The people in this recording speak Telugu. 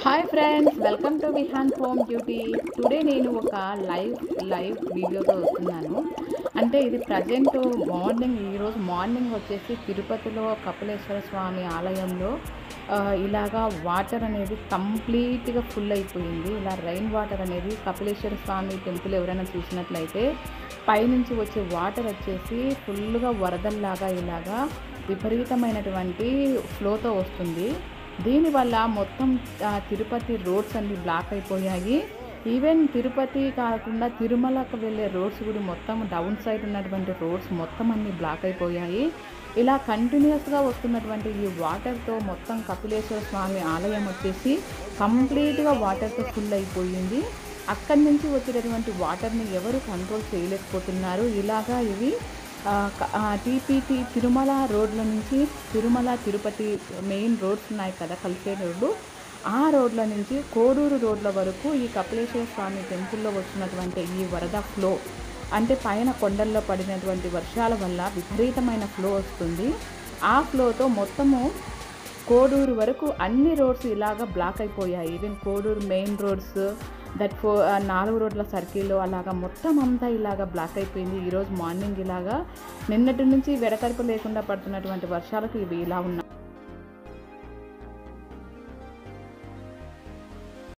hi friends welcome to Vihaan home beauty today నేను ఒక లైవ్ లైవ్ వీడియోతో వస్తున్నాను అంటే ఇది ప్రజెంట్ మార్నింగ్ ఈరోజు మార్నింగ్ వచ్చేసి తిరుపతిలో కపిలేశ్వర స్వామి ఆలయంలో ఆ, ఇలాగా వాటర్ అనేది కంప్లీట్గా ఫుల్ అయిపోయింది ఇలా రైన్ వాటర్ అనేది కపిలేశ్వర స్వామి టెంపుల్ ఎవరైనా చూసినట్లయితే పైనుంచి వచ్చే వాటర్ వచ్చేసి ఫుల్గా వరదల్లాగా ఇలాగా విపరీతమైనటువంటి ఫ్లోతో వస్తుంది దీనివల్ల మొత్తం ఆ, తిరుపతి రోడ్స్ అన్ని బ్లాక్ అయిపోయాయి ఈవెన్ తిరుపతి కాకుండా తిరుమలకు వెళ్ళే రోడ్స్ కూడా మొత్తం డౌన్ సైడ్ ఉన్నటువంటి రోడ్స్ మొత్తం అన్ని బ్లాక్ అయిపోయాయి ఇలా కంటిన్యూస్గా వస్తున్నటువంటి ఈ వాటర్తో మొత్తం కపిలేశ్వర స్వామి ఆలయం వచ్చేసి కంప్లీట్గా వాటర్తో ఫుల్ అయిపోయింది అక్కడి నుంచి వచ్చేటటువంటి వాటర్ని ఎవరు కంట్రోల్ చేయలేకపోతున్నారు ఇలాగా ఇవి టీపీటీ తిరుమల రోడ్ల నుంచి తిరుమల తిరుపతి మెయిన్ రోడ్స్ ఉన్నాయి కదా కలిసే రోడ్లు ఆ రోడ్ల నుంచి కోడూరు రోడ్ల వరకు ఈ కపిలేశ్వర స్వామి టెంపుల్లో వచ్చినటువంటి ఈ వరద ఫ్లో అంటే పైన కొండల్లో పడినటువంటి వర్షాల వల్ల విపరీతమైన ఫ్లో వస్తుంది ఆ ఫ్లోతో మొత్తము కోడూరు వరకు అన్ని రోడ్స్ ఇలాగ బ్లాక్ అయిపోయాయి even Koduru main roads that four ఆ నాలుగు రోడ్ల సర్కిల్ అలాగా మొత్తం అంతా ఇలాగ బ్లాక్ అయిపోయింది ఈరోజు మార్నింగ్ ఇలాగా నిన్నటి నుంచి వెడతెరపు లేకుండా పడుతున్నటువంటి వర్షాలకు ఇవి ఇలా ఉన్నాయి